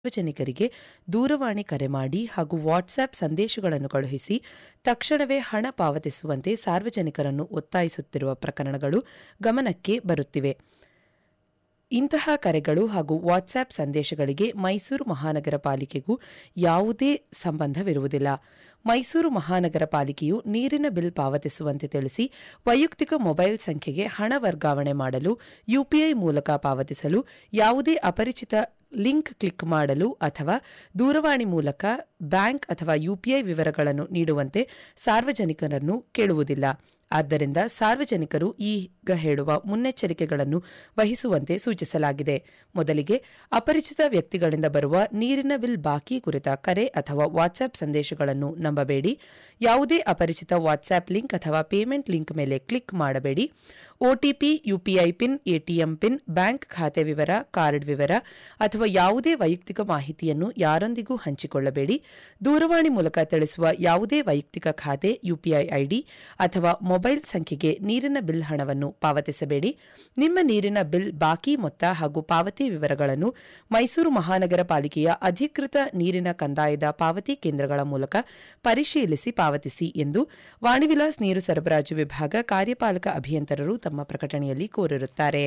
ಸಾರ್ವಜನಿಕರಿಗೆ ದೂರವಾಣಿ ಕರೆ ಮಾಡಿ ಹಾಗೂ ವಾಟ್ಸ್ಆಪ್ ಸಂದೇಶಗಳನ್ನು ಕಳುಹಿಸಿ ತಕ್ಷಣವೇ ಹಣ ಪಾವತಿಸುವಂತೆ ಸಾರ್ವಜನಿಕರನ್ನು ಒತ್ತಾಯಿಸುತ್ತಿರುವ ಪ್ರಕರಣಗಳು ಗಮನಕ್ಕೆ ಬರುತ್ತಿವೆ ಇಂತಹ ಕರೆಗಳು ಹಾಗೂ ವಾಟ್ಸ್ಆಪ್ ಸಂದೇಶಗಳಿಗೆ ಮೈಸೂರು ಮಹಾನಗರ ಪಾಲಿಕೆಗೂ ಯಾವುದೇ ಸಂಬಂಧವಿರುವುದಿಲ್ಲ ಮೈಸೂರು ಮಹಾನಗರ ಪಾಲಿಕೆಯು ನೀರಿನ ಬಿಲ್ ಪಾವತಿಸುವಂತೆ ತಿಳಿಸಿ ವೈಯಕ್ತಿಕ ಮೊಬೈಲ್ ಸಂಖ್ಯೆಗೆ ಹಣ ವರ್ಗಾವಣೆ ಮಾಡಲು ಯುಪಿಐ ಮೂಲಕ ಪಾವತಿಸಲು ಯಾವುದೇ ಅಪರಿಚಿತ ಲಿಂಕ್ ಕ್ಲಿಕ್ ಮಾಡಲು ಅಥವಾ ದೂರವಾಣಿ ಮೂಲಕ ಬ್ಯಾಂಕ್ ಅಥವಾ ಯುಪಿಐ ವಿವರಗಳನ್ನು ನೀಡುವಂತೆ ಸಾರ್ವಜನಿಕರನ್ನು ಕೇಳುವುದಿಲ್ಲ ಆದ್ದರಿಂದ ಸಾರ್ವಜನಿಕರು ಈಗ ಹೇಳುವ ಮುನ್ನೆಚ್ಚರಿಕೆಗಳನ್ನು ವಹಿಸುವಂತೆ ಸೂಚಿಸಲಾಗಿದೆ ಮೊದಲಿಗೆ ಅಪರಿಚಿತ ವ್ಯಕ್ತಿಗಳಿಂದ ಬರುವ ನೀರಿನ ಬಿಲ್ ಬಾಕಿ ಕುರಿತ ಕರೆ ಅಥವಾ ವಾಟ್ಸ್ಆಪ್ ಸಂದೇಶಗಳನ್ನು ನಂಬಬೇಡಿ ಯಾವುದೇ ಅಪರಿಚಿತ ವಾಟ್ಸ್ಆಪ್ ಲಿಂಕ್ ಅಥವಾ ಪೇಮೆಂಟ್ ಲಿಂಕ್ ಮೇಲೆ ಕ್ಲಿಕ್ ಮಾಡಬೇಡಿ OTP UPI pin ATM pin bank ಖಾತೆ ವಿವರ ಕಾರ್ಡ್ ವಿವರ ಅಥವಾ ಯಾವುದೇ ವೈಯಕ್ತಿಕ ಮಾಹಿತಿಯನ್ನು ಯಾರೊಂದಿಗೂ ಹಂಚಿಕೊಳ್ಳಬೇಡಿ ದೂರವಾಣಿ ಮೂಲಕ ತಿಳಿಸುವ ಯಾವುದೇ ವೈಯಕ್ತಿಕ ಖಾತೆ ಯುಪಿಐ ಐಡಿ ಅಥವಾ ಮೊಬೈಲ್ ಸಂಖ್ಯೆಗೆ ನೀರಿನ ಬಿಲ್ ಹಣವನ್ನು ಪಾವತಿಸಬೇಡಿ ನಿಮ್ಮ ನೀರಿನ ಬಿಲ್ ಬಾಕಿ ಮೊತ್ತ ಹಾಗೂ ಪಾವತಿ ವಿವರಗಳನ್ನು ಮೈಸೂರು ಮಹಾನಗರ ಪಾಲಿಕೆಯ ಅಧಿಕೃತ ನೀರಿನ ಕಂದಾಯದ ಪಾವತಿ ಕೇಂದ್ರಗಳ ಮೂಲಕ ಪರಿಶೀಲಿಸಿ ಪಾವತಿಸಿ ಎಂದು ವಾಣಿವಿಲಾಸ್ ನೀರು ಸರಬರಾಜು ವಿಭಾಗ ಕಾರ್ಯಪಾಲಕ ಅಭಿಯಂತರರು ತಮ್ಮ ಪ್ರಕಟಣೆಯಲ್ಲಿ ಕೋರಿರುತ್ತಾರೆ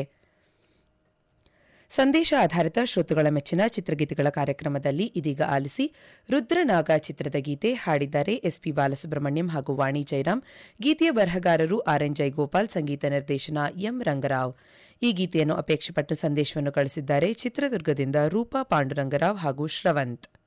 ಸಂದೇಶ ಆಧಾರಿತ ಶ್ರೋತೃಗಳ ಮೆಚ್ಚಿನ ಚಿತ್ರಗೀತೆಗಳ ಕಾರ್ಯಕ್ರಮದಲ್ಲಿ ಇದೀಗ ಆಲಿಸಿ ರುದ್ರನಾಗ ಚಿತ್ರದ ಗೀತೆ ಹಾಡಿದ್ದಾರೆ ಎಸ್ಪಿ ಬಾಲಸುಬ್ರಹ್ಮಣ್ಯಂ ಹಾಗೂ ವಾಣಿ ಜೈರಾಮ್ ಗೀತೆಯ ಬರಹಗಾರರು ಆರ್ ಎನ್ ಜೈಗೋಪಾಲ್ ಸಂಗೀತ ನಿರ್ದೇಶನ ಎಂ ರಂಗರಾವ್ ಈ ಗೀತೆಯನ್ನು ಅಪೇಕ್ಷೆಪಟ್ಟು ಸಂದೇಶವನ್ನು ಕಳಿಸಿದ್ದಾರೆ ಚಿತ್ರದುರ್ಗದಿಂದ ರೂಪಾ ಪಾಂಡುರಂಗರಾವ್ ಹಾಗೂ ಶ್ರವಂತ್